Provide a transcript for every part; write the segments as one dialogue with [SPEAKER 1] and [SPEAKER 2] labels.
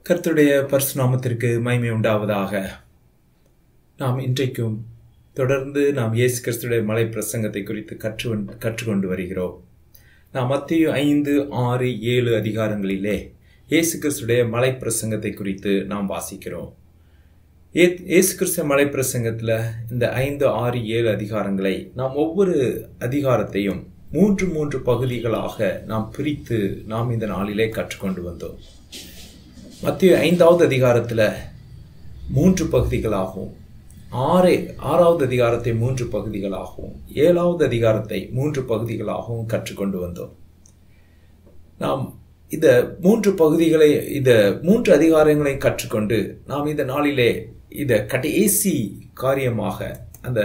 [SPEAKER 1] கர்த்தருடைய பரிசுநாமத்திற்கு மகிமை உண்டாவதாக நாம் இன்றைக்கும் தொடர்ந்து நாம் இயேசு கிறிஸ்துடைய மலை பிரசங்கத்தை குறித்து கற்று வந்- கற்றுக்கொண்டு வருகிறோம் நாம் மத்திய ஐந்து ஆறு ஏழு அதிகாரங்களிலே இயேசு கிறிஸ்துடைய மலை பிரசங்கத்தை குறித்து நாம் வாசிக்கிறோம் ஏ- இயேசு கிறிஸ்து மலை பிரசங்கத்தில் இந்த ஐந்து ஆறு ஏழு அதிகாரங்களை நாம் ஒவ்வொரு அதிகாரத்தையும் மூன்று மூன்று பகுதிகளாக நாம் பிரித்து நாம் இந்த நாளிலே கற்றுக்கொண்டு வந்தோம் மத்திய ஐந்தாவது அதிகாரத்தில் மூன்று பகுதிகளாகவும் ஆறு ஆறாவது அதிகாரத்தை மூன்று பகுதிகளாகவும் ஏழாவது அதிகாரத்தை மூன்று பகுதிகளாகவும் கற்றுக்கொண்டு வந்தோம் நாம் இந்த மூன்று பகுதிகளை இந்த மூன்று அதிகாரங்களை கற்றுக்கொண்டு நாம் இந்த நாளிலே இந்த கடைசி காரியமாக அந்த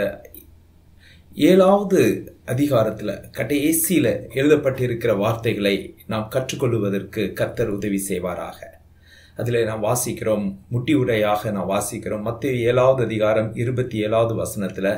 [SPEAKER 1] ஏழாவது அதிகாரத்தில் கடைசியில் எழுதப்பட்டிருக்கிற வார்த்தைகளை நாம் கற்றுக்கொள்வதற்கு கர்த்தர் உதவி செய்வாராக அதில் நாம் வாசிக்கிறோம் முட்டி உரையாக நாம் வாசிக்கிறோம் மத்திய ஏழாவது அதிகாரம் இருபத்தி ஏழாவது வசனத்தில்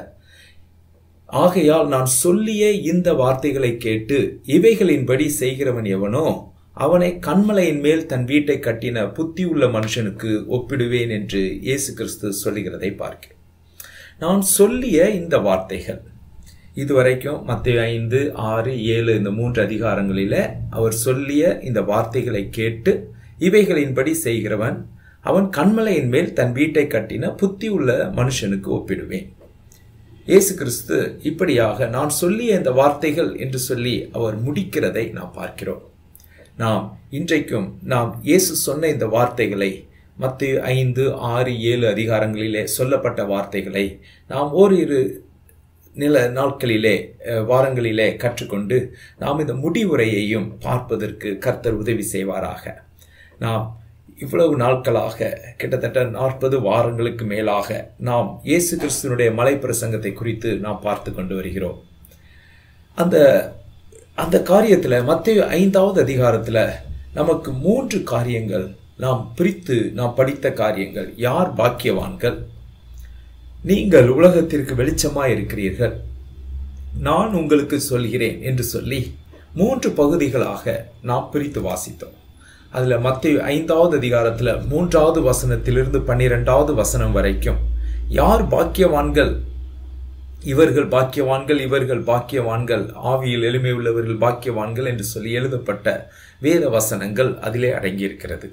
[SPEAKER 1] ஆகையால் நான் சொல்லிய இந்த வார்த்தைகளை கேட்டு இவைகளின்படி செய்கிறவன் எவனோ அவனை கண்மலையின் மேல் தன் வீட்டை கட்டின புத்தியுள்ள மனுஷனுக்கு ஒப்பிடுவேன் என்று இயேசு கிறிஸ்து சொல்லுகிறதை பார்க்கிறேன் நான் சொல்லிய இந்த வார்த்தைகள் இதுவரைக்கும் மத்திய ஐந்து ஆறு ஏழு இந்த மூன்று அதிகாரங்களில அவர் சொல்லிய இந்த வார்த்தைகளை கேட்டு இவைகளின்படி செய்கிறவன் அவன் கண்மலையின் மேல் தன் வீட்டை கட்டின புத்தி உள்ள மனுஷனுக்கு ஒப்பிடுவேன் இயேசு கிறிஸ்து இப்படியாக நான் சொல்லிய இந்த வார்த்தைகள் என்று சொல்லி அவர் முடிக்கிறதை நாம் பார்க்கிறோம் நாம் இன்றைக்கும் நாம் இயேசு சொன்ன இந்த வார்த்தைகளை மத்திய ஐந்து ஆறு ஏழு அதிகாரங்களிலே சொல்லப்பட்ட வார்த்தைகளை நாம் ஓரிரு நில நாட்களிலே அஹ், வாரங்களிலே கற்றுக்கொண்டு நாம் இந்த முடிவுரையையும் பார்ப்பதற்கு கர்த்தர் உதவி செய்வாராக நாம் இவ்வளவு நாட்களாக கிட்டத்தட்ட நாற்பது வாரங்களுக்கு மேலாக நாம் இயேசு கிறிஸ்துவனுடைய மலை பிரசங்கத்தை குறித்து நாம் பார்த்து கொண்டு வருகிறோம் அந்த அந்த காரியத்தில் மத்திய ஐந்தாவது அதிகாரத்தில் நமக்கு மூன்று காரியங்கள் நாம் பிரித்து நாம் படித்த காரியங்கள் யார் பாக்கியவான்கள் நீங்கள் உலகத்திற்கு வெளிச்சமாய் இருக்கிறீர்கள் நான் உங்களுக்கு சொல்கிறேன் என்று சொல்லி மூன்று பகுதிகளாக நாம் பிரித்து வாசித்தோம் அதில் மத்திய ஐந்தாவது அதிகாரத்தில் மூன்றாவது வசனத்திலிருந்து பன்னிரெண்டாவது வசனம் வரைக்கும் யார் பாக்கியவான்கள் இவர்கள் பாக்கியவான்கள் இவர்கள் பாக்கியவான்கள் ஆவியில் எளிமை உள்ளவர்கள் பாக்கியவான்கள் என்று சொல்லி எழுதப்பட்ட வேத வசனங்கள் அதிலே அடங்கியிருக்கிறது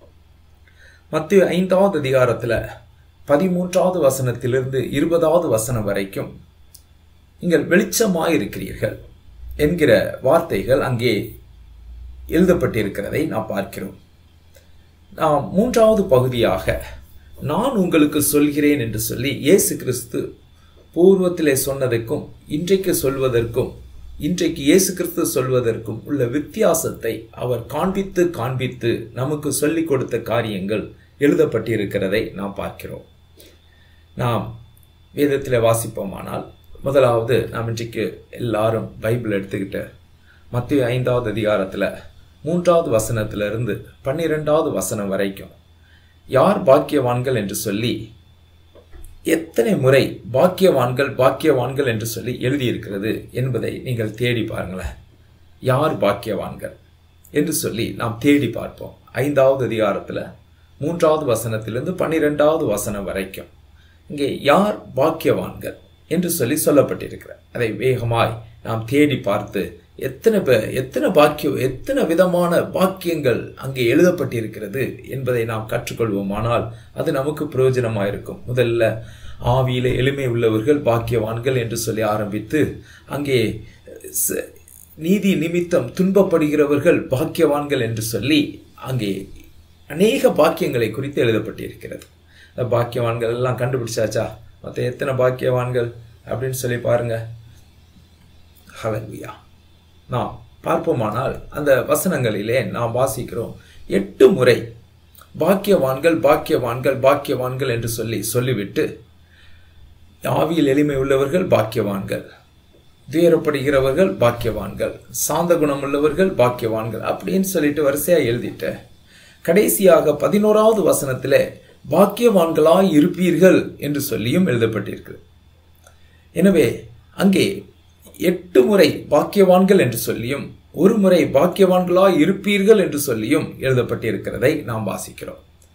[SPEAKER 1] மத்திய ஐந்தாவது அதிகாரத்தில் பதிமூன்றாவது வசனத்திலிருந்து இருபதாவது வசனம் வரைக்கும் நீங்கள் வெளிச்சமாயிருக்கிறீர்கள் என்கிற வார்த்தைகள் அங்கே எழுதப்பட்டிருக்கிறதை நாம் பார்க்கிறோம் நாம் மூன்றாவது பகுதியாக நான் உங்களுக்கு சொல்கிறேன் என்று சொல்லி இயேசு கிறிஸ்து பூர்வத்திலே சொன்னதற்கும் இன்றைக்கு சொல்வதற்கும் இன்றைக்கு இயேசு கிறிஸ்து சொல்வதற்கும் உள்ள வித்தியாசத்தை அவர் காண்பித்து காண்பித்து நமக்கு சொல்லிக் கொடுத்த காரியங்கள் எழுதப்பட்டிருக்கிறதை நாம் பார்க்கிறோம் நாம் வேதத்தில் வாசிப்போமானால் முதலாவது நாம் இன்றைக்கு எல்லாரும் பைபிள் எடுத்துக்கிட்டு மத்திய ஐந்தாவது அதிகாரத்தில் மூன்றாவது வசனத்திலிருந்து பன்னிரெண்டாவது வசனம் வரைக்கும் யார் பாக்கியவான்கள் என்று சொல்லி எத்தனை முறை பாக்கியவான்கள் பாக்கியவான்கள் என்று சொல்லி எழுதியிருக்கிறது என்பதை நீங்கள் தேடி பாருங்களேன் யார் பாக்கியவான்கள் என்று சொல்லி நாம் தேடி பார்ப்போம் ஐந்தாவது அதிகாரத்தில் மூன்றாவது வசனத்திலிருந்து பன்னிரெண்டாவது வசனம் வரைக்கும் இங்கே யார் பாக்கியவான்கள் என்று சொல்லி சொல்லப்பட்டிருக்கிறார் அதை வேகமாய் நாம் தேடி பார்த்து எத்தனை பே எத்தனை பாக்கியம் எத்தனை விதமான பாக்கியங்கள் அங்கே எழுதப்பட்டிருக்கிறது என்பதை நாம் கற்றுக்கொள்வோமானால் அது நமக்கு பிரயோஜனமாக இருக்கும் முதல்ல ஆவியில எளிமை உள்ளவர்கள் பாக்கியவான்கள் என்று சொல்லி ஆரம்பித்து அங்கே ச- நீதி நிமித்தம் துன்பப்படுகிறவர்கள் பாக்கியவான்கள் என்று சொல்லி அங்கே அநேக பாக்கியங்களை குறித்து எழுதப்பட்டிருக்கிறது அந்த பாக்கியவான்கள் எல்லாம் கண்டுபிடிச்சாச்சா மற்ற எத்தனை பாக்கியவான்கள் அப்படின்னு சொல்லி பாருங்க ஹலலுயா நாம் பார்ப்போமானால் அந்த வசனங்களிலே நாம் வாசிக்கிறோம் எட்டு முறை பாக்கியவான்கள் பாக்கியவான்கள் பாக்கியவான்கள் என்று சொல்லி சொல்லிவிட்டு ஆவியில் எளிமை உள்ளவர்கள் பாக்கியவான்கள் துயரப்படுகிறவர்கள் பாக்கியவான்கள் சாந்த குணம் உள்ளவர்கள் பாக்கியவான்கள் அப்படின்னு சொல்லிட்டு வரிசையா எழுதிட்ட கடைசியாக பதினோராவது வசனத்திலே பாக்கியவான்களாய் இருப்பீர்கள் என்று சொல்லியும் எழுதப்பட்டிருக்கு எனவே அங்கே எட்டு முறை பாக்கியவான்கள் என்று சொல்லியும் ஒரு முறை பாக்கியவான்களாய் இருப்பீர்கள் என்று சொல்லியும் எழுதப்பட்டிருக்கிறதை நாம் வாசிக்கிறோம்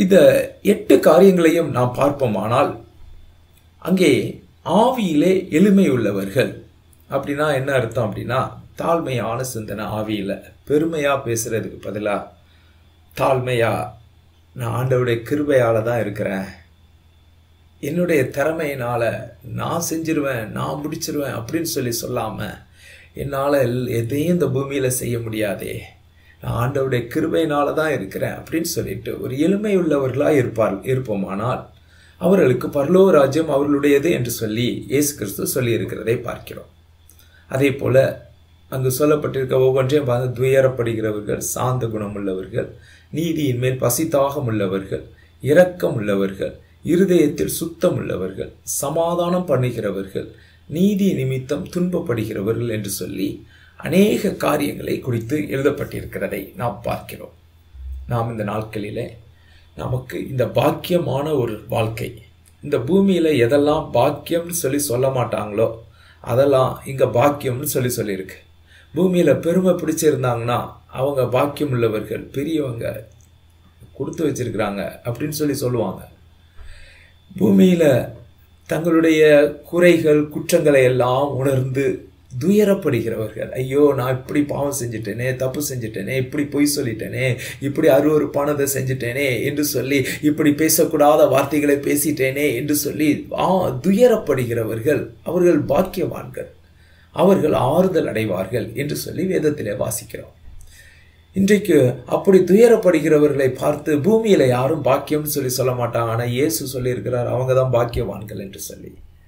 [SPEAKER 1] இந்த எட்டு காரியங்களையும் நாம் பார்ப்போமானால் அங்கே ஆவியிலே எளிமை உள்ளவர்கள் அப்படின்னா என்ன அர்த்தம் அப்படின்னா தாழ்மையான சிந்தனை ஆவியில் பெருமையாக பேசுறதுக்கு பதிலாக தாழ்மையா நான் ஆண்டவருடைய கிருபையால் தான் இருக்கிறேன் என்னுடைய திறமையினால் நான் செஞ்சிருவேன் நான் முடிச்சிருவேன் அப்படின்னு சொல்லி சொல்லாமல் என்னால் எல் எதையும் இந்த பூமியில் செய்ய முடியாதே நான் ஆண்டவருடைய கிருபையினால தான் இருக்கிறேன் அப்படின்னு சொல்லிட்டு ஒரு எளிமை உள்ளவர்களாக இருப்பார் இருப்போமானால் அவர்களுக்கு பரலோக ராஜ்யம் அவர்களுடையது என்று சொல்லி இயேசு கிறிஸ்து சொல்லி இருக்கிறதை பார்க்கிறோம் அதே போல அங்கு சொல்லப்பட்டிருக்க ஒவ்வொன்றையும் பார்த்து துயரப்படுகிறவர்கள் சாந்த குணம் உள்ளவர்கள் நீதியின் மேல் பசித்தாகம் உள்ளவர்கள் இரக்கம் உள்ளவர்கள் இருதயத்தில் சுத்தம் உள்ளவர்கள் சமாதானம் பண்ணுகிறவர்கள் நீதி நிமித்தம் துன்பப்படுகிறவர்கள் என்று சொல்லி அநேக காரியங்களை குறித்து எழுதப்பட்டிருக்கிறதை நாம் பார்க்கிறோம் நாம் இந்த நாட்களிலே நமக்கு இந்த பாக்கியமான ஒரு வாழ்க்கை இந்த பூமியில் எதெல்லாம் பாக்கியம்னு சொல்லி சொல்ல மாட்டாங்களோ அதெல்லாம் இங்கே பாக்கியம்னு சொல்லி சொல்லியிருக்கு பூமியில் பெருமை பிடிச்சிருந்தாங்கன்னா அவங்க பாக்கியம் உள்ளவர்கள் பெரியவங்க கொடுத்து வச்சிருக்கிறாங்க அப்படின்னு சொல்லி சொல்லுவாங்க பூமியில் தங்களுடைய குறைகள் குற்றங்களை எல்லாம் உணர்ந்து துயரப்படுகிறவர்கள் ஐயோ நான் இப்படி பாவம் செஞ்சுட்டேனே தப்பு செஞ்சுட்டேனே இப்படி பொய் சொல்லிட்டேனே இப்படி அருவறுப்பானதை செஞ்சுட்டேனே என்று சொல்லி இப்படி பேசக்கூடாத வார்த்தைகளை பேசிட்டேனே என்று சொல்லி ஆ துயரப்படுகிறவர்கள் அவர்கள் பாக்கியவான்கள் அவர்கள் ஆறுதல் அடைவார்கள் என்று சொல்லி வேதத்திலே வாசிக்கிறோம் இன்றைக்கு அப்படி துயரப்படுகிறவர்களை பார்த்து பூமியில யாரும் பாக்கியம்னு சொல்லி சொல்ல மாட்டாங்க ஆனா இயேசு சொல்லியிருக்கிறார் அவங்க தான் பாக்கியவான்கள் என்று சொல்லி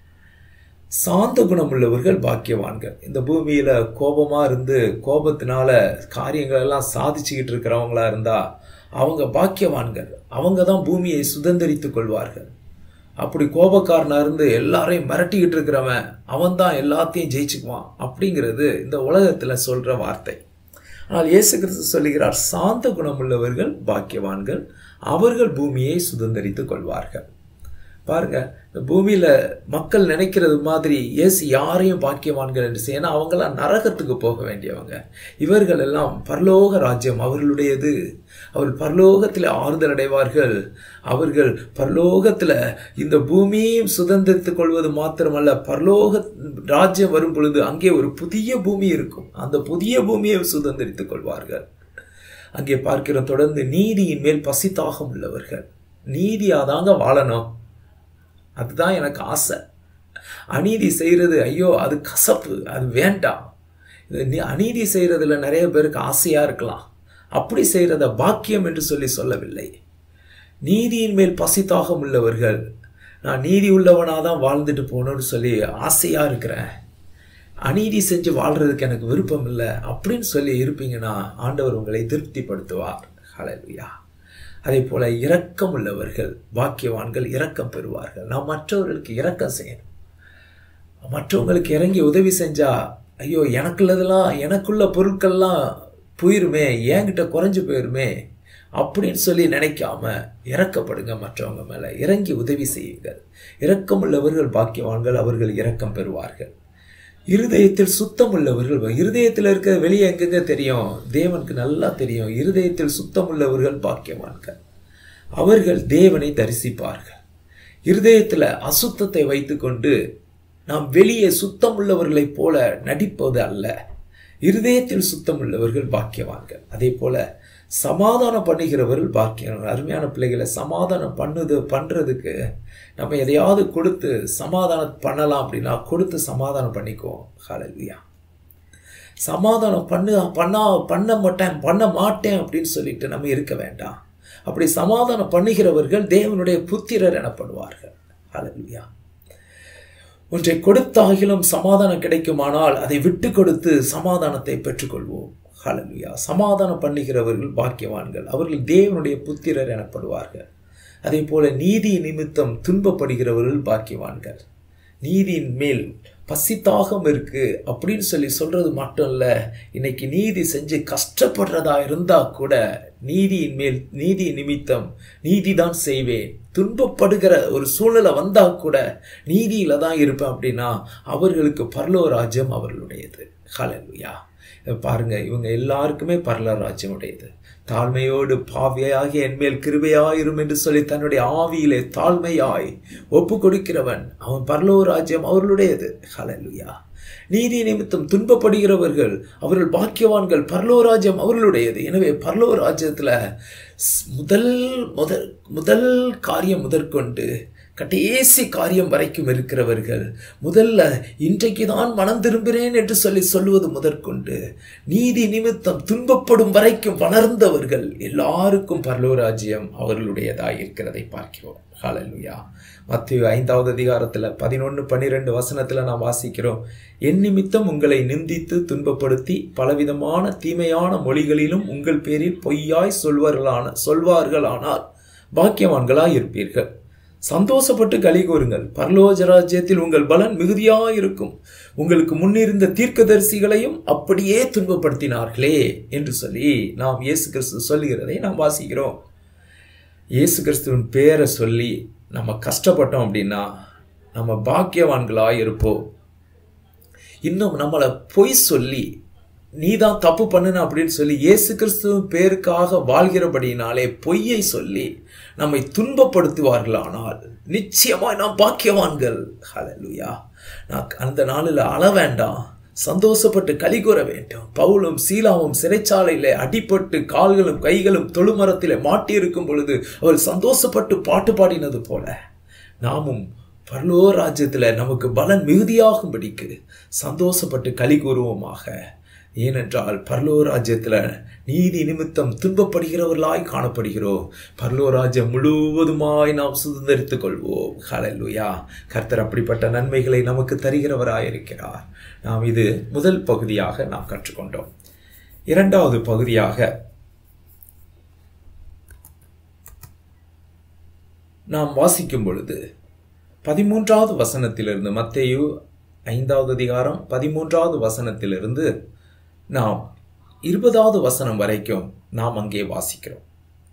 [SPEAKER 1] சாந்த குணம் உள்ளவர்கள் பாக்கியவான்கள் இந்த பூமியில கோபமா இருந்து கோபத்தினால காரியங்கள் எல்லாம் சாதிச்சுக்கிட்டு இருக்கிறவங்களா இருந்தா அவங்க பாக்கியவான்கள் அவங்க தான் பூமியை சுதந்திரித்துக் கொள்வார்கள் அப்படி கோபக்காரனா இருந்து எல்லாரையும் மிரட்டிக்கிட்டு இருக்கிறவன் அவன் தான் எல்லாத்தையும் ஜெயிச்சுக்குவான் அப்படிங்கிறது இந்த உலகத்துல சொல்ற வார்த்தை ஆனால் இயேசு கிறிஸ்து சொல்லுகிறார் சாந்த குணமுள்ளவர்கள் பாக்கியவான்கள் அவர்கள் பூமியை சுதந்திரித்துக் கொள்வார்கள் பாருங்க இந்த பூமியில மக்கள் நினைக்கிறது மாதிரி இயேசு யாரையும் பாக்கியவான்கள் என்று செய்ய ஏன்னா அவங்கெல்லாம் நரகத்துக்கு போக வேண்டியவங்க இவர்கள் எல்லாம் பரலோக ராஜ்யம் அவர்களுடையது அவர்கள் பரலோகத்தில் ஆறுதல் அடைவார்கள் அவர்கள் பரலோகத்தில் இந்த பூமியையும் சுதந்திரித்துக் கொள்வது மாத்திரமல்ல பரலோக ராஜ்யம் வரும் பொழுது அங்கே ஒரு புதிய பூமி இருக்கும் அந்த புதிய பூமியை சுதந்திரித்துக் கொள்வார்கள் அங்கே பார்க்கிற தொடர்ந்து நீதியின் மேல் பசித்தாகம் உள்ளவர்கள் நீதியாதாங்க வாழணும் அதுதான் எனக்கு ஆசை அநீதி செய்கிறது ஐயோ அது கசப்பு அது வேண்டாம் இது அநீதி செய்கிறதுல நிறைய பேருக்கு ஆசையாக இருக்கலாம் அப்படி செய்கிறத பாக்கியம் என்று சொல்லி சொல்லவில்லை நீதியின் மேல் பசித்தாகம் உள்ளவர்கள் நான் நீதி உள்ளவனாக தான் வாழ்ந்துட்டு போகணும்னு சொல்லி ஆசையாக இருக்கிறேன் அநீதி செஞ்சு வாழ்கிறதுக்கு எனக்கு விருப்பம் இல்லை அப்படின்னு சொல்லி இருப்பீங்கன்னா ஆண்டவர் உங்களை திருப்திப்படுத்துவார் ஹலலுயா அதே போல இரக்கம் உள்ளவர்கள் பாக்கியவான்கள் இரக்கம் பெறுவார்கள் நாம் மற்றவர்களுக்கு இரக்கம் செய்யணும் மற்றவங்களுக்கு இறங்கி உதவி செஞ்சா ஐயோ எனக்குள்ளதெல்லாம் எனக்குள்ள பொருட்கள்லாம் போயிருமே என்கிட்ட குறைஞ்சு போயிருமே அப்படின்னு சொல்லி நினைக்காம இறக்கப்படுங்க மற்றவங்க மேல இறங்கி உதவி செய்யுங்கள் இரக்கம் உள்ளவர்கள் பாக்கியவான்கள் அவர்கள் இரக்கம் பெறுவார்கள் இருதயத்தில் சுத்தம் உள்ளவர்கள் இருதயத்தில் இருக்க வெளியே எங்கெங்க தெரியும் தேவனுக்கு நல்லா தெரியும் இருதயத்தில் சுத்தம் உள்ளவர்கள் பாக்கியவான்கள் அவர்கள் தேவனை தரிசிப்பார்கள் இருதயத்தில் அசுத்தத்தை வைத்துக்கொண்டு நாம் வெளியே சுத்தம் உள்ளவர்களைப் போல நடிப்பது அல்ல இருதயத்தில் சுத்தம் உள்ளவர்கள் பாக்கியவான்கள் அதே போல சமாதானம் பண்ணுகிறவர்கள் பாக்கியம் அருமையான பிள்ளைகளை சமாதானம் பண்ணுது பண்ணுறதுக்கு நம்ம எதையாவது கொடுத்து சமாதானம் பண்ணலாம் அப்படின்னா கொடுத்து சமாதானம் பண்ணிக்குவோம் ஹalleluya சமாதானம் பண்ணு பண்ணா பண்ண மாட்டேன் பண்ண மாட்டேன் அப்படின்னு சொல்லிட்டு நம்ம இருக்க வேண்டாம் அப்படி சமாதானம் பண்ணுகிறவர்கள் தேவனுடைய புத்திரர் எனப்படுவார்கள் ஹalleluya ஒன்றை கொடுத்தாகிலும் சமாதானம் கிடைக்குமானால் அதை விட்டு கொடுத்து சமாதானத்தை பெற்றுக்கொள்வோம் ஹalleluya சமாதானம் பண்ணுகிறவர்கள் பாக்கியவான்கள் அவர்கள் தேவனுடைய புத்திரர் எனப்படுவார்கள் அதே போல நீதி நிமித்தம் துன்பப்படுகிறவர்கள் பாக்கியவான்கள் நீதியின் மேல் பசித்தாகம் இருக்கு அப்படின்னு சொல்லி சொல்றது மட்டும் இல்ல இன்னைக்கு நீதி செஞ்சு கஷ்டப்படுறதா இருந்தா கூட நீதியின் மேல் நீதி நிமித்தம் நீதி தான் செய்வேன் துன்பப்படுகிற ஒரு சூழ்நிலை வந்தா கூட நீதியில தான் இருப்பேன் அப்படின்னா அவர்களுக்கு பரலோ ராஜ்யம் அவர்களுடையது ஹalleluya பாருங்க இவங்க எல்லாருக்குமே பரலோ ராஜ்யம் உடையது தாழ்மையோடு பாவியாகி என்மேல் கிருபையாயிரும் என்று சொல்லி தன்னுடைய ஆவியிலே தாழ்மையாய் ஒப்பு கொடுக்கிறவன் அவன் பரலோ ராஜ்யம் அவர்களுடையது ஹalleluya நீதி நிமித்தம் துன்பப்படுகிறவர்கள் அவர்கள் பாக்கியவான்கள் பரலோராஜ்யம் அவர்களுடையது எனவே பரலோராஜ்யத்துல ஸ்- முதல் முதல் முதல் காரியம் முதற்கொண்டு கடைசி காரியம் வரைக்கும் இருக்கிறவர்கள் முதல்ல இன்றைக்கு தான் மனம் திரும்புகிறேன் என்று சொல்லி சொல்லுவது முதற்கொண்டு நீதி நிமித்தம் துன்பப்படும் வரைக்கும் வளர்ந்தவர்கள் எல்லாருக்கும் பரலோராஜ்யம் அவர்களுடையதாய் இருக்கிறதை பார்க்கிறோம் ஹalleluya மத்திய ஐந்தாவது அதிகாரத்துல பதினொன்று பன்னிரெண்டு வசனத்துல நாம் வாசிக்கிறோம் என் நிமித்தம் உங்களை நிந்தித்து துன்பப்படுத்தி பலவிதமான தீமையான மொழிகளிலும் உங்கள் பேரில் பொய்யாய் சொல்வார்களான சொல்வார்களானால் பாக்கியவான்களாய் இருப்பீர்கள் சந்தோஷப்பட்டு களி கூறுங்கள் பரலோக ராஜ்யத்தில் உங்கள் பலன் மிகுதியாயிருக்கும் உங்களுக்கு முன்னிருந்த தீர்க்கதரிசிகளையும் அப்படியே துன்பப்படுத்தினார்களே என்று சொல்லி நாம் இயேசு கிறிஸ்து சொல்லுகிறதை நாம் வாசிக்கிறோம் இயேசு கிறிஸ்துவின் பேரை சொல்லி நம்ம கஷ்டப்பட்டோம் அப்படின்னா நம்ம பாக்கியவான்களாய் இருப்போம் இன்னும் நம்மளை பொய் சொல்லி நீ தான் தப்பு பண்ணுன அப்படின்னு சொல்லி இயேசு கிறிஸ்துவின் பேருக்காக வாழ்கிறபடியினாலே பொய்யை சொல்லி நம்மை துன்பப்படுத்துவார்களானால் நிச்சயமாய் நாம் பாக்கியவான்கள் ஹalleluya நான் அந்த நாளில் அழ வேண்டாம் சந்தோஷப்பட்டு களி கூற வேண்டும் பவுலும் சீலாவும் சிறைச்சாலையிலே அடிபட்டு கால்களும் கைகளும் தொழுமரத்திலே மாட்டியிருக்கும் பொழுது அவள் சந்தோஷப்பட்டு பாட்டு பாடினது போல நாமும் பரலோ ராஜ்யத்தில் நமக்கு பலன் மிகுதியாகும்படிக்கு சந்தோஷப்பட்டு களி கூறுவோமாக ஏனென்றால் பரலோ ராஜ்யத்தில் நீதி நிமித்தம் துன்பப்படுகிறவர்களாய் காணப்படுகிறோம் பரலோ ராஜ்யம் முழுவதுமாய் நாம் சுதந்திரித்துக் கொள்வோம் ஹalleluya கர்த்தர் அப்படிப்பட்ட நன்மைகளை நமக்கு தருகிறவராயிருக்கிறார் நாம் இது முதல் பகுதியாக நாம் கற்றுக்கொண்டோம் இரண்டாவது பகுதியாக நாம் வாசிக்கும் பொழுது பதிமூன்றாவது வசனத்திலிருந்து மத்தேயு ஐந்தாவது அதிகாரம் பதிமூன்றாவது வசனத்திலிருந்து நாம் இருபதாவது வசனம் வரைக்கும் நாம் அங்கே வாசிக்கிறோம்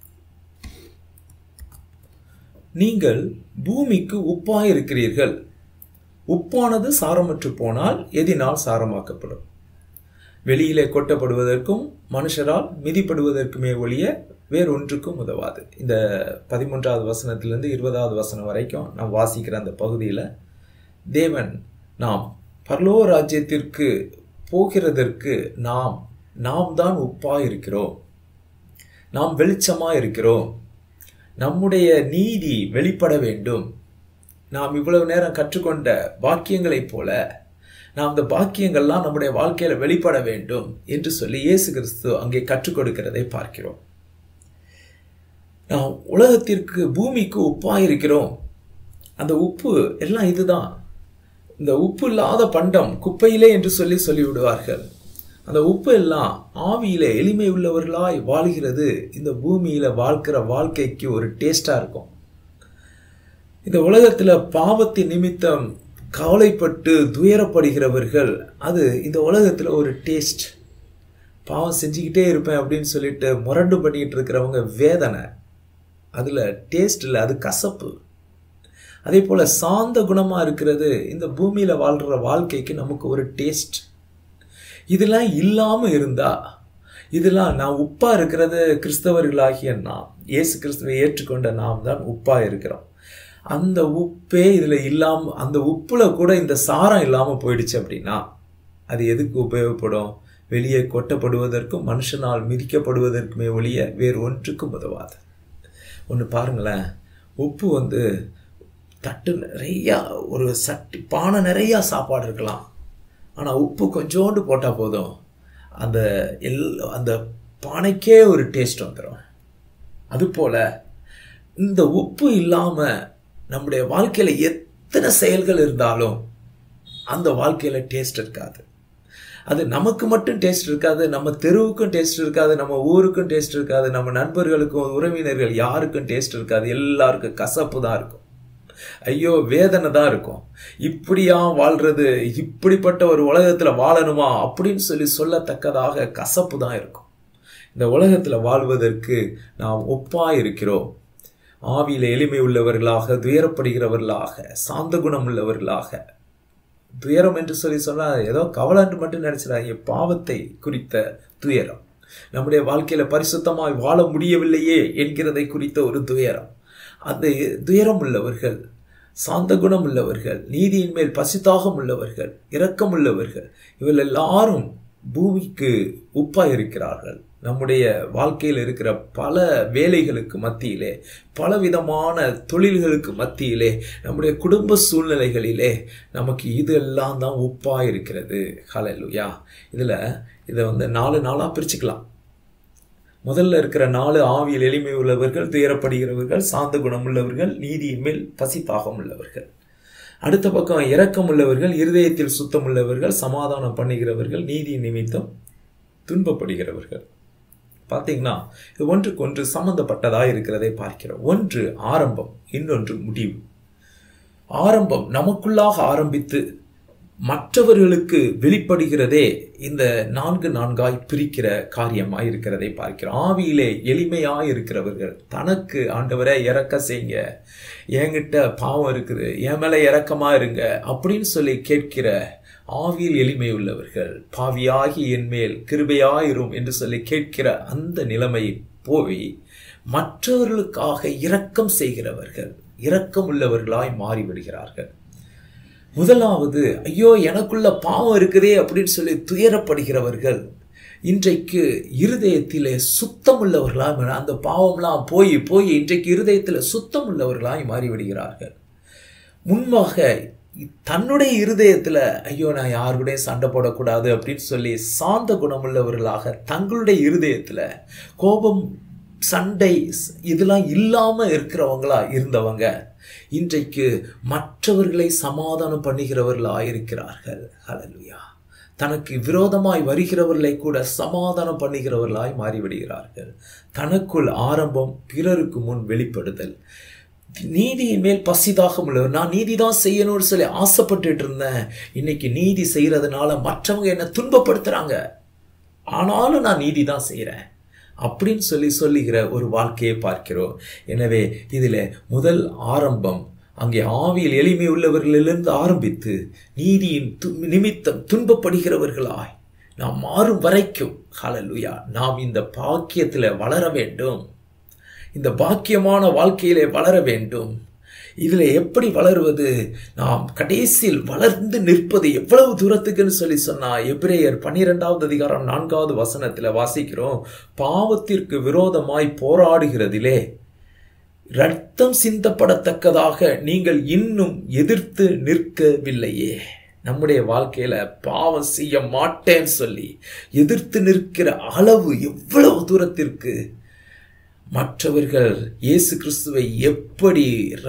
[SPEAKER 1] நீங்கள் பூமிக்கு உப்பாய் இருக்கிறீர்கள் உப்பானது சாரமற்று போனால் எதினால் சாரமாக்கப்படும் வெளியிலே கொட்டப்படுவதற்கும் மனுஷரால் மிதிப்படுவதற்குமே ஒழிய வேறொன்றுக்கும் உதவாது இந்த பதிமூன்றாவது வசனத்திலிருந்து இருபதாவது வசனம் வரைக்கும் நாம் வாசிக்கிற அந்த பகுதியில் தேவன் நாம் பரலோ ராஜ்யத்திற்கு போகிறதற்கு நாம் நாம் தான் உப்பாய் இருக்கிறோம் நாம் வெளிச்சமாக இருக்கிறோம் நம்முடைய நீதி வெளிப்பட வேண்டும் நாம் இவ்வளவு நேரம் கற்றுக்கொண்ட பாக்கியங்களைப் போல நாம் அந்த பாக்கியங்கள்லாம் நம்முடைய வாழ்க்கையில வெளிப்பட வேண்டும் என்று சொல்லி இயேசு கிறிஸ்து அங்கே கற்றுக் கொடுக்கிறதை பார்க்கிறோம் நாம் உலகத்திற்கு பூமிக்கு உப்பாக இருக்கிறோம் அந்த உப்பு எல்லாம் இதுதான் இந்த உப்பு இல்லாத பண்டம் குப்பையிலே என்று சொல்லி சொல்லிவிடுவார்கள் அந்த உப்பு எல்லாம் ஆவியில எளிமை உள்ளவர்களாய் வாழ்கிறது இந்த பூமியில வாழ்க்கிற வாழ்க்கைக்கு ஒரு டேஸ்டா இருக்கும் இந்த உலகத்துல பாவத்தின் நிமித்தம் கவலைப்பட்டு துயரப்படுகிறவர்கள் அது இந்த உலகத்துல ஒரு டேஸ்ட் பாவம் செஞ்சுக்கிட்டே இருப்பேன் அப்படின்னு சொல்லிட்டு முரண்டு பண்ணிட்டு இருக்கிறவங்க வேதனை அதுல டேஸ்ட் இல்லை அது கசப்பு அதே போல சாந்த குணமா இருக்கிறது இந்த பூமியில வாழ்ற வாழ்க்கைக்கு நமக்கு ஒரு டேஸ்ட் இதெல்லாம் இல்லாம இருந்தா இதெல்லாம் நான் உப்பா இருக்கிறது கிறிஸ்தவர்களாகிய நாம் இயேசு கிறிஸ்துவை ஏற்றுக்கொண்ட நாம் தான் உப்பா இருக்கிறோம் அந்த உப்பே இதுல இல்லாம அந்த உப்புல கூட இந்த சாரம் இல்லாம போயிடுச்சு அப்படின்னா அது எதுக்கு உபயோகப்படும் வெளியே கொட்டப்படுவதற்கும் மனுஷனால் மிதிக்கப்படுவதற்குமே ஒழிய வேறு ஒன்றுக்கும் உதவாது ஒன்று பாருங்களேன் உப்பு வந்து தட்டு நிறையா ஒரு சட்டி பானை நிறையா சாப்பாடு இருக்கலாம் ஆனால் உப்பு கொஞ்சோண்டு போட்டால் போதும் அந்த எல் அந்த பானைக்கே ஒரு டேஸ்ட் வந்துடும் அதுபோல் இந்த உப்பு இல்லாமல் நம்முடைய வாழ்க்கையில் எத்தனை செயல்கள் இருந்தாலும் அந்த வாழ்க்கையில் டேஸ்ட் இருக்காது அது நமக்கு மட்டும் டேஸ்ட் இருக்காது நம்ம தெருவுக்கும் டேஸ்ட் இருக்காது நம்ம ஊருக்கும் டேஸ்ட் இருக்காது நம்ம நண்பர்களுக்கும் உறவினர்கள் யாருக்கும் டேஸ்ட் இருக்காது எல்லாருக்கும் கசப்பு தான் இருக்கும் ஐயோ வேதனை தான் இருக்கும் இப்படியா வாழ்றது இப்படிப்பட்ட ஒரு உலகத்துல வாழணுமா அப்படின்னு சொல்லி சொல்லத்தக்கதாக கசப்பு தான் இருக்கும் இந்த உலகத்துல வாழ்வதற்கு நாம் ஒப்பா இருக்கிறோம் ஆவியில எளிமை உள்ளவர்களாக துயரப்படுகிறவர்களாக சாந்த குணம் உள்ளவர்களாக துயரம் என்று சொல்லி சொன்னால் ஏதோ கவலை என்று மட்டும் நினைச்சிடாங்க பாவத்தை குறித்த துயரம் நம்முடைய வாழ்க்கையில பரிசுத்தமாய் வாழ முடியவில்லையே என்கிறதை குறித்த ஒரு துயரம் அந்த துயரம் உள்ளவர்கள் சாந்த குணம் உள்ளவர்கள் நீதியின் மேல் பசித்தாகம் உள்ளவர்கள் இரக்கம் உள்ளவர்கள் இவர்கள் எல்லாரும் பூமிக்கு உப்பாய் இருக்கிறார்கள் நம்முடைய வாழ்க்கையில் இருக்கிற பல வேலைகளுக்கு மத்தியிலே பலவிதமான தொழில்களுக்கு மத்தியிலே நம்முடைய குடும்ப சூழ்நிலைகளிலே நமக்கு இது எல்லாம் தான் உப்பாக இருக்கிறது ஹalleluya இதில் இதை வந்து நாலு நாளாக பிரிச்சுக்கலாம் முதல்ல இருக்கிற நாலு ஆவியில் எளிமை உள்ளவர்கள் துயரப்படுகிறவர்கள் சாந்த குணம் உள்ளவர்கள் நீதியின் மேல் பசித்தாகம் உள்ளவர்கள் அடுத்த பக்கம் இரக்கம் உள்ளவர்கள் இருதயத்தில் சுத்தம் உள்ளவர்கள் சமாதானம் பண்ணுகிறவர்கள் நீதி நிமித்தம் துன்பப்படுகிறவர்கள் பார்த்தீங்கன்னா இது ஒன்றுக்கு ஒன்று சம்பந்தப்பட்டதாக இருக்கிறதை பார்க்கிறோம் ஒன்று ஆரம்பம் இன்னொன்று முடிவு ஆரம்பம் நமக்குள்ளாக ஆரம்பித்து மற்றவர்களுக்கு வெளிப்படுகிறதே இந்த நான்கு நான்காய் பிரிக்கிற காரியமாய் இருக்கிறதை பார்க்கிறோம் ஆவியிலே எளிமையாய் இருக்கிறவர்கள் தனக்கு ஆண்டவரை இறக்க செய்யுங்க என்கிட்ட பாவம் இருக்குது என் மேல இறக்கமா இருங்க அப்படின்னு சொல்லி கேட்கிற ஆவியில் எளிமை உள்ளவர்கள் பாவியாகி என் மேல் கிருபையாயிரும் என்று சொல்லி கேட்கிற அந்த நிலைமை போய் மற்றவர்களுக்காக இரக்கம் செய்கிறவர்கள் இரக்கம் உள்ளவர்களாய் மாறிவிடுகிறார்கள் முதலாவது ஐயோ எனக்குள்ள பாவம் இருக்குதே அப்படின்னு சொல்லி துயரப்படுகிறவர்கள் இன்றைக்கு இருதயத்திலே சுத்தம் உள்ளவர்களாய் அந்த பாவம்லாம் போய் போய் இன்றைக்கு இருதயத்தில் சுத்தம் உள்ளவர்களாய் மாறிவிடுகிறார்கள் முன்பாக தன்னுடைய இருதயத்தில் ஐயோ நான் யார் கூட சண்டை போடக்கூடாது அப்படின்னு சொல்லி சாந்த குணமுள்ளவர்களாக தங்களுடைய இருதயத்தில் கோபம் சண்டை இதெல்லாம் இல்லாமல் இருக்கிறவங்களா இருந்தவங்க இன்றைக்கு மற்றவர்களை சமாதானம் பண்ணுகிறவர்களாக இருக்கிறார்கள் ஹலலுயா தனக்கு விரோதமாய் வருகிறவர்களை கூட சமாதானம் பண்ணுகிறவர்களாய் மாறிவிடுகிறார்கள் தனக்குள் ஆரம்பம் பிறருக்கு முன் வெளிப்படுதல் நீதியின் மேல் பசிதாக உள்ளவர் நான் நீதி தான் செய்யணும்னு சொல்லி ஆசைப்பட்டுட்டு இருந்தேன் இன்னைக்கு நீதி செய்யறதுனால மற்றவங்க என்ன துன்பப்படுத்துறாங்க ஆனாலும் நான் நீதி தான் செய்கிறேன் அப்படின்னு சொல்லி சொல்லுகிற ஒரு வாழ்க்கையை பார்க்கிறோம் எனவே இதில் முதல் ஆரம்பம் அங்கே ஆவியில் எளிமை உள்ளவர்களிலிருந்து ஆரம்பித்து நீதியின் நிமித்தம் துன்பப்படுகிறவர்களாய் நாம் மாறும் வரைக்கும் ஹலலுயா நாம் இந்த பாக்கியத்தில் வளர வேண்டும் இந்த பாக்கியமான வாழ்க்கையிலே வளர வேண்டும் இதில் எப்படி வளருவது நாம் கடைசியில் வளர்ந்து நிற்பது எவ்வளவு தூரத்துக்குன்னு சொல்லி சொன்னா எப்ரேயர் பன்னிரெண்டாவது அதிகாரம் நான்காவது வசனத்தில் வாசிக்கிறோம் பாவத்திற்கு விரோதமாய் போராடுகிறதிலே ரத்தம் சிந்தப்படத்தக்கதாக நீங்கள் இன்னும் எதிர்த்து நிற்கவில்லையே நம்முடைய வாழ்க்கையில பாவம் செய்ய மாட்டேன்னு சொல்லி எதிர்த்து நிற்கிற அளவு எவ்வளவு தூரத்திற்கு மற்றவர்கள் இயேசு கிறிஸ்துவை எப்படி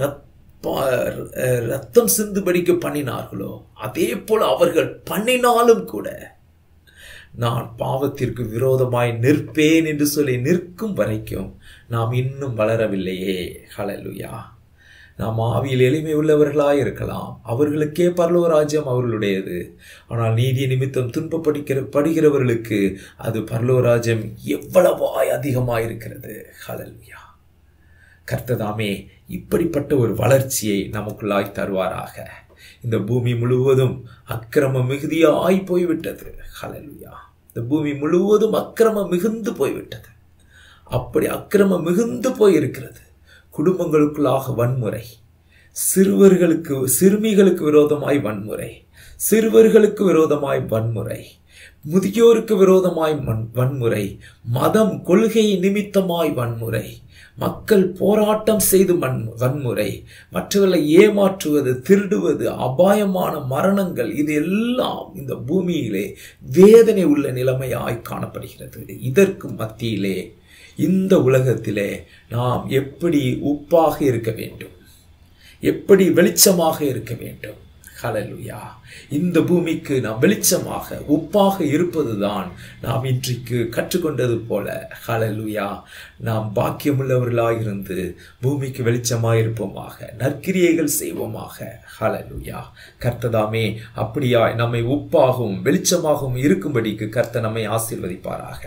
[SPEAKER 1] ரத்தம் சிந்துபடிக்கு பண்ணினார்களோ அதே போல அவர்கள் பண்ணினாலும் கூட நான் பாவத்திற்கு விரோதமாய் நிற்பேன் என்று சொல்லி நிற்கும் வரைக்கும் நாம் இன்னும் வளரவில்லையே ஹலலுயா நாம் ஆவியில் எளிமை உள்ளவர்களாய் இருக்கலாம் அவர்களுக்கே பரலோ ராஜ்யம் அவர்களுடையது ஆனால் நீதி நிமித்தம் துன்பப்படுகிற படுகிறவர்களுக்கு அது பரலோ ராஜ்யம் எவ்வளவாய் அதிகமாக இருக்கிறது ஹலல்யா கர்த்ததாமே இப்படிப்பட்ட ஒரு வளர்ச்சியை நமக்குள்ளாய் தருவாராக இந்த பூமி முழுவதும் அக்கிரம மிகுதியாய் போய்விட்டது ஹலலுயா இந்த பூமி முழுவதும் அக்கிரமம் மிகுந்து போய்விட்டது அப்படி அக்கிரமம் மிகுந்து போயிருக்கிறது குடும்பங்களுக்குள்ளாக வன்முறை சிறுவர்களுக்கு சிறுமிகளுக்கு விரோதமாய் வன்முறை சிறுவர்களுக்கு விரோதமாய் வன்முறை முதியோருக்கு விரோதமாய் வன்முறை மதம் கொள்கை நிமித்தமாய் வன்முறை மக்கள் போராட்டம் செய்து மண் வன்முறை மற்றவர்களை ஏமாற்றுவது திருடுவது அபாயமான மரணங்கள் இது எல்லாம் இந்த பூமியிலே வேதனை உள்ள நிலைமையாய் காணப்படுகிறது இதற்கு மத்தியிலே இந்த உலகத்திலே நாம் எப்படி உப்பாக இருக்க வேண்டும் எப்படி வெளிச்சமாக இருக்க வேண்டும் ஹலலுயா இந்த பூமிக்கு நாம் வெளிச்சமாக உப்பாக இருப்பதுதான் நாம் இன்றைக்கு கற்றுக்கொண்டது போல ஹலலுயா நாம் பாக்கியமுள்ளவர்களாக இருந்து பூமிக்கு வெளிச்சமாக இருப்போமாக நற்கிரியைகள் செய்வோமாக ஹலலுயா கர்த்ததாமே அப்படியாய் நம்மை உப்பாகவும் வெளிச்சமாகவும் இருக்கும்படிக்கு கர்த்த நம்மை ஆசீர்வதிப்பாராக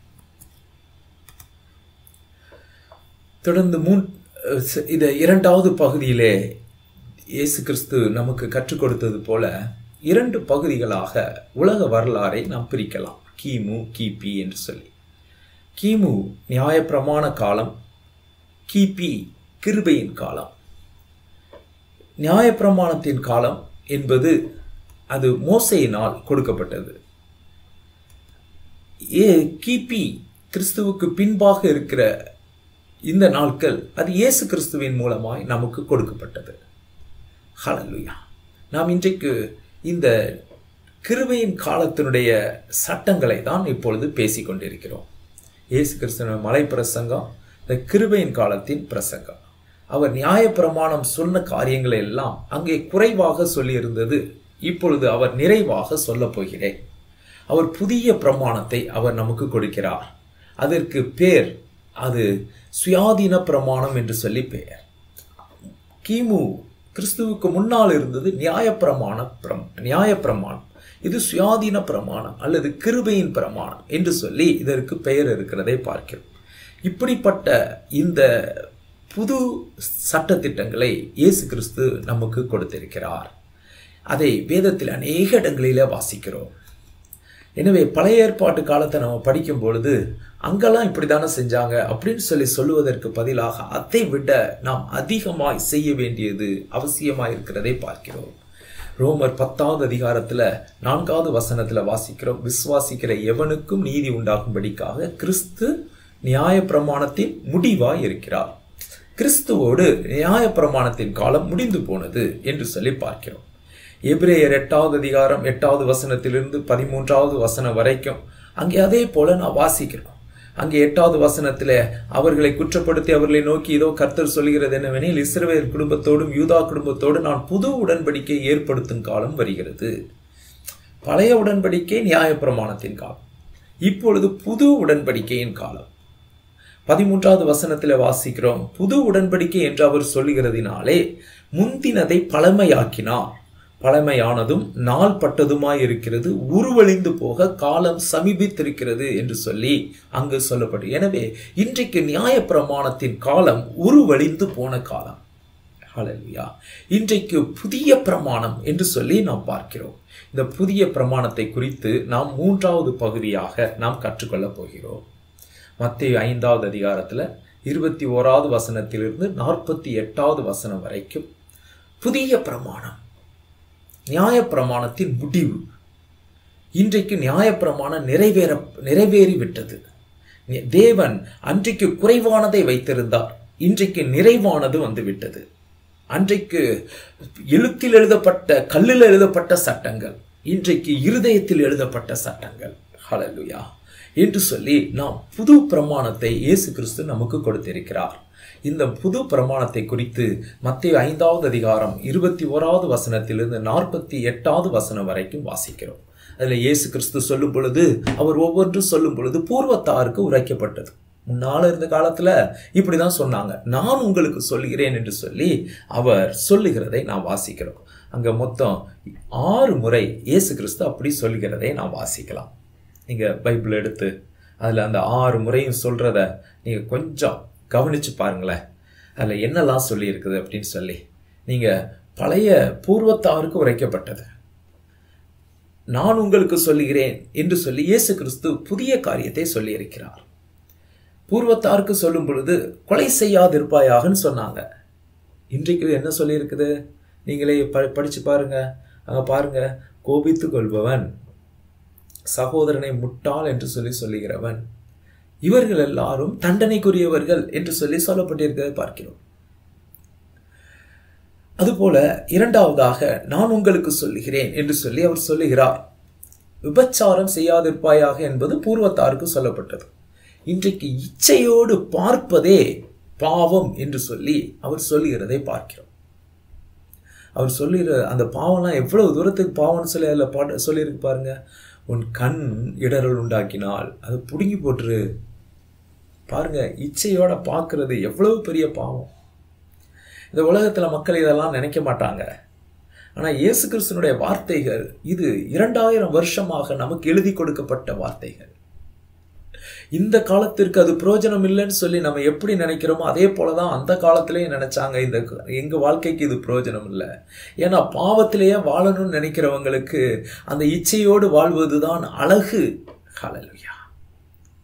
[SPEAKER 1] தொடர்ந்து மூன் இதை இரண்டாவது பகுதியிலே இயேசு கிறிஸ்து நமக்கு கற்றுக் கொடுத்தது போல இரண்டு பகுதிகளாக உலக வரலாறை நாம் பிரிக்கலாம் கிமு கிபி என்று சொல்லி கிமு நியாயப்பிரமாண காலம் கிபி கிருபையின் காலம் நியாயப்பிரமாணத்தின் காலம் என்பது அது மோசையினால் கொடுக்கப்பட்டது ஏ கிபி கிறிஸ்துவுக்கு பின்பாக இருக்கிற இந்த நாட்கள் அது இயேசு கிறிஸ்துவின் மூலமாய் நமக்கு கொடுக்கப்பட்டது ஹalleluya நாம் இன்றைக்கு இந்த கிருபையின் காலத்தினுடைய சட்டங்களை தான் இப்பொழுது பேசிக் கொண்டிருக்கிறோம் இயேசு கிறிஸ்துவின் மலை பிரசங்கம் இந்த கிருபையின் காலத்தின் பிரசங்கம் அவர் நியாயப்பிரமாணம் சொன்ன காரியங்களை எல்லாம் அங்கே குறைவாக சொல்லியிருந்தது இப்பொழுது அவர் நிறைவாக சொல்லப் போகிறேன் அவர் புதிய பிரமாணத்தை அவர் நமக்கு கொடுக்கிறார் அதற்கு பேர் அது சுயாதீன பிரமாணம் என்று சொல்லி பெயர் கிமு கிறிஸ்துவுக்கு முன்னால் இருந்தது நியாயப்பிரமாண பிரம் நியாயப்பிரமாணம் இது சுயாதீன பிரமாணம் அல்லது கிருபையின் பிரமாணம் என்று சொல்லி இதற்கு பெயர் இருக்கிறதை பார்க்கிறோம் இப்படிப்பட்ட இந்த புது சட்டத்திட்டங்களை இயேசு கிறிஸ்து நமக்கு கொடுத்திருக்கிறார் அதை வேதத்தில் அநேக இடங்களிலே வாசிக்கிறோம் எனவே பழைய ஏற்பாட்டு காலத்தை நம்ம படிக்கும் பொழுது அங்கெல்லாம் இப்படி தானே செஞ்சாங்க அப்படின்னு சொல்லி சொல்லுவதற்கு பதிலாக அதை விட நாம் அதிகமாய் செய்ய வேண்டியது அவசியமாய் இருக்கிறதை பார்க்கிறோம் ரோமர் பத்தாவது அதிகாரத்துல நான்காவது வசனத்துல வாசிக்கிறோம் விசுவாசிக்கிற எவனுக்கும் நீதி உண்டாகும்படிக்காக கிறிஸ்து நியாய பிரமாணத்தின் முடிவாய் இருக்கிறார் கிறிஸ்துவோடு நியாய பிரமாணத்தின் காலம் முடிந்து போனது என்று சொல்லி பார்க்கிறோம் எபிரேயர் எட்டாவது அதிகாரம் எட்டாவது வசனத்திலிருந்து பதிமூன்றாவது வசனம் வரைக்கும் அங்கே அதே போல நான் வாசிக்கிறோம் அங்கே எட்டாவது வசனத்துல அவர்களை குற்றப்படுத்தி அவர்களை நோக்கி இதோ கர்த்தர் சொல்கிறது என்னவெனில் இஸ்ரவேல் குடும்பத்தோடும் யூதா குடும்பத்தோடு நான் புது உடன்படிக்கை ஏற்படுத்தும் காலம் வருகிறது பழைய உடன்படிக்கை நியாயப்பிரமாணத்தின் காலம் இப்பொழுது புது உடன்படிக்கையின் காலம் பதிமூன்றாவது வசனத்தில் வாசிக்கிறோம் புது உடன்படிக்கை என்று அவர் சொல்லுகிறதினாலே முந்தினதை பழமையாக்கினார் பழமையானதும் நாள் பட்டதுமாய் இருக்கிறது உருவழிந்து போக காலம் சமீபித்திருக்கிறது என்று சொல்லி அங்கு சொல்லப்பட்டு எனவே இன்றைக்கு நியாய பிரமாணத்தின் காலம் உருவழிந்து போன காலம் ஹalleluya இன்றைக்கு புதிய பிரமாணம் என்று சொல்லி நாம் பார்க்கிறோம் இந்த புதிய பிரமாணத்தை குறித்து நாம் மூன்றாவது பகுதியாக நாம் கற்றுக்கொள்ளப் போகிறோம் மத்திய ஐந்தாவது அதிகாரத்துல இருபத்தி ஓராவது வசனத்திலிருந்து நாற்பத்தி எட்டாவது வசனம் வரைக்கும் புதிய பிரமாணம் நியாயப்பிரமாணத்தின் முடிவு இன்றைக்கு நியாயப்பிரமாணம் நிறைவேற நிறைவேறிவிட்டது தேவன் அன்றைக்கு குறைவானதை வைத்திருந்தார் இன்றைக்கு நிறைவானது வந்துவிட்டது அன்றைக்கு எழுத்தில் எழுதப்பட்ட கல்லில் எழுதப்பட்ட சட்டங்கள் இன்றைக்கு இருதயத்தில் எழுதப்பட்ட சட்டங்கள் ஹalleluya என்று சொல்லி நாம் புது பிரமாணத்தை இயேசு கிறிஸ்து நமக்கு கொடுத்திருக்கிறார் இந்த புது பிரமாணத்தை குறித்து மத்திய ஐந்தாவது அதிகாரம் இருபத்தி ஓராவது வசனத்திலிருந்து நாற்பத்தி எட்டாவது வசனம் வரைக்கும் வாசிக்கிறோம் அதில் இயேசு கிறிஸ்து சொல்லும் பொழுது அவர் ஒவ்வொன்றும் சொல்லும் பொழுது பூர்வத்தாருக்கு உரைக்கப்பட்டது முன்னால இருந்த காலத்துல இப்படிதான் சொன்னாங்க நான் உங்களுக்கு சொல்லுகிறேன் என்று சொல்லி அவர் சொல்லுகிறதை நாம் வாசிக்கிறோம் அங்க மொத்தம் ஆறு முறை இயேசு கிறிஸ்து அப்படி சொல்லுகிறதை நாம் வாசிக்கலாம் நீங்க பைபிள் எடுத்து அதுல அந்த ஆறு முறையும் சொல்றத நீங்க கொஞ்சம் கவனிச்சு பாருங்களேன் அதில் என்னெல்லாம் சொல்லியிருக்குது அப்படின்னு சொல்லி நீங்கள் பழைய பூர்வத்தாருக்கு உரைக்கப்பட்டது நான் உங்களுக்கு சொல்லுகிறேன் என்று சொல்லி இயேசு கிறிஸ்து புதிய காரியத்தை சொல்லியிருக்கிறார் பூர்வத்தாருக்கு சொல்லும் பொழுது கொலை செய்யாதிருப்பாயாகன்னு சொன்னாங்க இன்றைக்கு என்ன சொல்லியிருக்குது நீங்களே ப படிச்சு பாருங்க அங்க பாருங்க கோபித்து கொள்பவன் சகோதரனை முட்டாள் என்று சொல்லி சொல்லுகிறவன் இவர்கள் எல்லாரும் தண்டனைக்குரியவர்கள் என்று சொல்லி சொல்லப்பட்டிருக்கிறதை பார்க்கிறோம் அதுபோல இரண்டாவதாக நான் உங்களுக்கு சொல்லுகிறேன் என்று சொல்லி அவர் சொல்லுகிறார் விபச்சாரம் செய்யாதிருப்பாயாக என்பது பூர்வத்தாருக்கு சொல்லப்பட்டது இன்றைக்கு இச்சையோடு பார்ப்பதே பாவம் என்று சொல்லி அவர் சொல்லுகிறதை பார்க்கிறோம் அவர் சொல்லுகிற அந்த பாவம்லாம் எவ்வளவு தூரத்துக்கு பாவம்னு சொல்லி அதில் பாட்டு சொல்லியிருக்கு பாருங்க உன் கண் இடரல் உண்டாக்கினால் அது பிடுங்கி போட்டுரு பாருங்க இச்சையோட பார்க்கறது எவ்வளவு பெரிய பாவம் இந்த உலகத்துல மக்கள் இதெல்லாம் நினைக்க மாட்டாங்க ஆனா இயேசு கிறிஸ்தனுடைய வார்த்தைகள் இது இரண்டாயிரம் வருஷமாக நமக்கு எழுதி கொடுக்கப்பட்ட வார்த்தைகள் இந்த காலத்திற்கு அது பிரயோஜனம் இல்லைன்னு சொல்லி நம்ம எப்படி நினைக்கிறோமோ அதே போலதான் அந்த காலத்திலேயே நினைச்சாங்க இந்த எங்க வாழ்க்கைக்கு இது பிரயோஜனம் இல்லை ஏன்னா பாவத்திலேயே வாழணும்னு நினைக்கிறவங்களுக்கு அந்த இச்சையோடு வாழ்வதுதான் அழகு ஹalleluya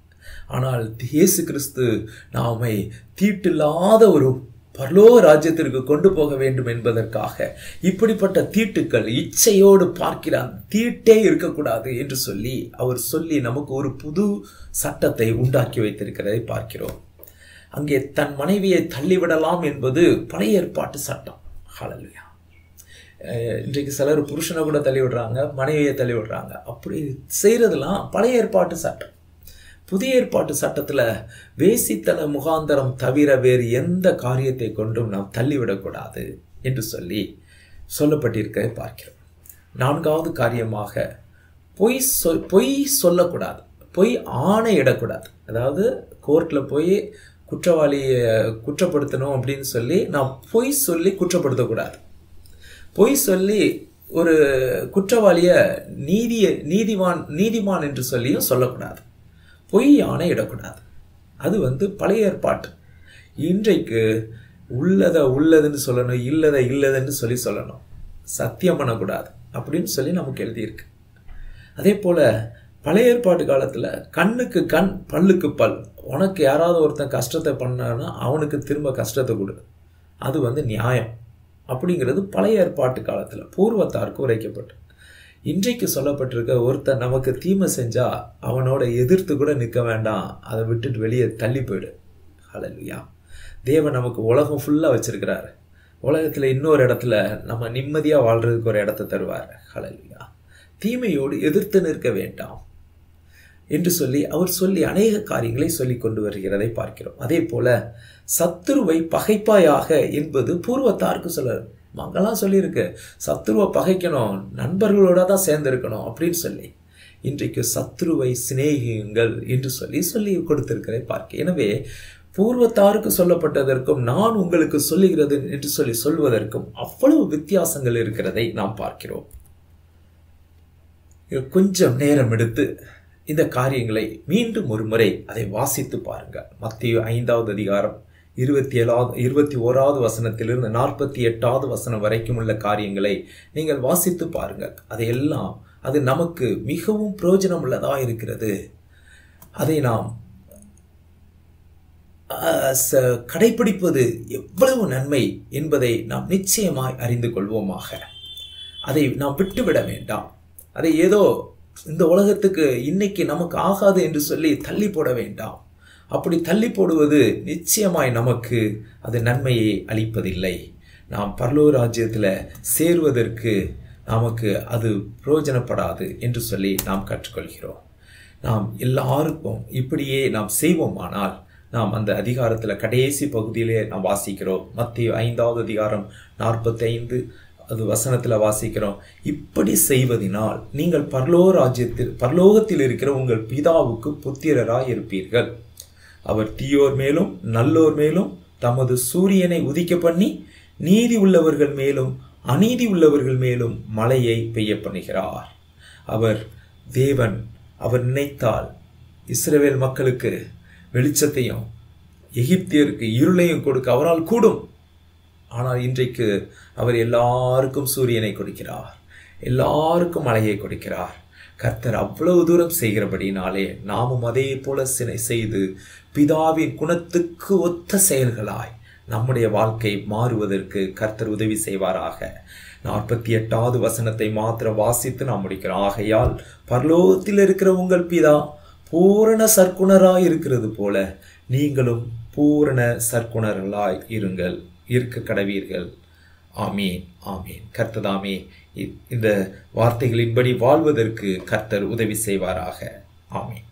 [SPEAKER 1] ஆனால் இயேசு கிறிஸ்து நாமை தீட்டில்லாத ஒரு பரலோக ராஜ்யத்திற்கு கொண்டு போக வேண்டும் என்பதற்காக இப்படிப்பட்ட தீட்டுக்கள் இச்சையோடு பார்க்கிறான் தீட்டே இருக்கக்கூடாது என்று சொல்லி அவர் சொல்லி நமக்கு ஒரு புது சட்டத்தை உண்டாக்கி வைத்திருக்கிறதை பார்க்கிறோம் அங்கே தன் மனைவியை தள்ளிவிடலாம் என்பது பழைய ஏற்பாட்டு சட்டம் ஹalleluya இன்றைக்கு சிலர் புருஷனை கூட தள்ளி விடுறாங்க மனைவியை தள்ளி விடுறாங்க அப்படி செய்கிறதெல்லாம் பழைய ஏற்பாட்டு சட்டம் புதிய ஏற்பாட்டு சட்டத்தில் வேசித்தன முகாந்தரம் தவிர வேறு எந்த காரியத்தை கொண்டும் நாம் தள்ளிவிடக்கூடாது என்று சொல்லி சொல்லப்பட்டிருக்க பார்க்கிறோம் நான்காவது காரியமாக பொய் சொல் பொய் சொல்லக்கூடாது பொய் ஆணையிடக்கூடாது அதாவது கோர்ட்டில் போய் குற்றவாளியை குற்றப்படுத்தணும் அப்படின்னு சொல்லி நான் பொய் சொல்லி குற்றப்படுத்தக்கூடாது பொய் சொல்லி ஒரு குற்றவாளியை நீதிய நீதிவான் நீதிமான் என்று சொல்லியும் சொல்லக்கூடாது பொய் ஆணையிடக்கூடாது அது வந்து பழைய ஏற்பாட்டு இன்றைக்கு உள்ளதை உள்ளதுன்னு சொல்லணும் இல்லதை இல்லதுன்னு சொல்லி சொல்லணும் சத்தியம் பண்ணக்கூடாது அப்படின்னு சொல்லி நமக்கு எழுதியிருக்கு அதே போல் பழைய ஏற்பாட்டு காலத்தில் கண்ணுக்கு கண் பல்லுக்கு பல் உனக்கு யாராவது ஒருத்தன் கஷ்டத்தை பண்ணான்னா அவனுக்கு திரும்ப கஷ்டத்தை கொடு அது வந்து நியாயம் அப்படிங்கிறது பழைய ஏற்பாட்டு காலத்தில் பூர்வத்தாருக்கு உரைக்கப்பட்டு இன்றைக்கு சொல்லப்பட்டிருக்க ஒருத்தன் நமக்கு தீமை செஞ்சா அவனோட எதிர்த்து கூட நிற்க வேண்டாம் அதை விட்டுட்டு வெளியே தள்ளி போயிடு ஹalleluya தேவன் நமக்கு உலகம் ஃபுல்லாக வச்சிருக்கிறாரு உலகத்தில் இன்னொரு இடத்துல நம்ம நிம்மதியாக வாழ்றதுக்கு ஒரு இடத்த தருவார் ஹalleluya தீமையோடு எதிர்த்து நிற்க வேண்டாம் என்று சொல்லி அவர் சொல்லி அநேக காரியங்களை சொல்லி கொண்டு வருகிறதை பார்க்கிறோம் அதே போல சத்துருவை பகைப்பாயாக என்பது பூர்வத்தாருக்கு சொல்ல மங்கெல்லாம் சொல்லியிருக்கு சத்துருவை பகைக்கணும் நண்பர்களோட தான் சேர்ந்திருக்கணும் அப்படின்னு சொல்லி இன்றைக்கு சத்ருவை சிநேகியுங்கள் என்று சொல்லி சொல்லி கொடுத்திருக்கிறதை பார்க்க எனவே பூர்வத்தாருக்கு சொல்லப்பட்டதற்கும் நான் உங்களுக்கு சொல்லுகிறது என்று சொல்லி சொல்வதற்கும் அவ்வளவு வித்தியாசங்கள் இருக்கிறதை நாம் பார்க்கிறோம் கொஞ்சம் நேரம் எடுத்து இந்த காரியங்களை மீண்டும் ஒரு முறை அதை வாசித்து பாருங்கள் மத்திய ஐந்தாவது அதிகாரம் இருபத்தி ஏழாவது இருபத்தி ஓராவது வசனத்திலிருந்து நாற்பத்தி எட்டாவது வசனம் வரைக்கும் உள்ள காரியங்களை நீங்கள் வாசித்து பாருங்கள் அதையெல்லாம் அது நமக்கு மிகவும் பிரயோஜனம் உள்ளதா இருக்கிறது அதை நாம் கடைபிடிப்பது எவ்வளவு நன்மை என்பதை நாம் நிச்சயமாய் அறிந்து கொள்வோமாக அதை நாம் விட்டுவிட வேண்டாம் அதை ஏதோ இந்த உலகத்துக்கு இன்னைக்கு நமக்கு ஆகாது என்று சொல்லி தள்ளி போட வேண்டாம் அப்படி தள்ளி போடுவது நிச்சயமாய் நமக்கு அது நன்மையை அளிப்பதில்லை நாம் பரலோ ராஜ்யத்தில் சேருவதற்கு நமக்கு அது பிரயோஜனப்படாது என்று சொல்லி நாம் கற்றுக்கொள்கிறோம் நாம் எல்லாருக்கும் இப்படியே நாம் செய்வோமானால் நாம் அந்த அதிகாரத்தில் கடைசி பகுதியிலே நாம் வாசிக்கிறோம் மத்திய ஐந்தாவது அதிகாரம் நாற்பத்தி ஐந்து அது வசனத்தில் வாசிக்கிறோம் இப்படி செய்வதனால் நீங்கள் பரலோ ராஜ்யத்தில் பரலோகத்தில் இருக்கிற உங்கள் பிதாவுக்கு புத்திரராய் இருப்பீர்கள் அவர் தீயோர் மேலும் நல்லோர் மேலும் தமது சூரியனை உதிக்க பண்ணி நீதி உள்ளவர்கள் மேலும் அநீதி உள்ளவர்கள் மேலும் மழையை பெய்ய பண்ணுகிறார் அவர் தேவன் அவர் நினைத்தால் இஸ்ரவேல் மக்களுக்கு வெளிச்சத்தையும் எகிப்தியருக்கு இருளையும் கொடுக்க அவரால் கூடும் ஆனால் இன்றைக்கு அவர் எல்லாருக்கும் சூரியனை கொடுக்கிறார் எல்லாருக்கும் மழையை கொடுக்கிறார் கர்த்தர் அவ்வளவு தூரம் செய்கிறபடினாலே நாமும் அதே போல சினை செய்து பிதாவின் குணத்துக்கு ஒத்த செயல்களாய் நம்முடைய வாழ்க்கை மாறுவதற்கு கர்த்தர் உதவி செய்வாராக நாற்பத்தி எட்டாவது வசனத்தை மாத்திர வாசித்து நாம் முடிக்கிறோம் ஆகையால் பரலோகத்தில் இருக்கிற உங்கள் பிதா பூரண சர்க்குணராய் இருக்கிறது போல நீங்களும் பூரண சர்க்குணர்களாய் இருங்கள் இருக்க கடவீர்கள் ஆமீன் ஆமீன் கர்த்ததாமே இந்த வார்த்தைகளின்படி வாழ்வதற்கு கர்த்தர் உதவி செய்வாராக ஆமீன்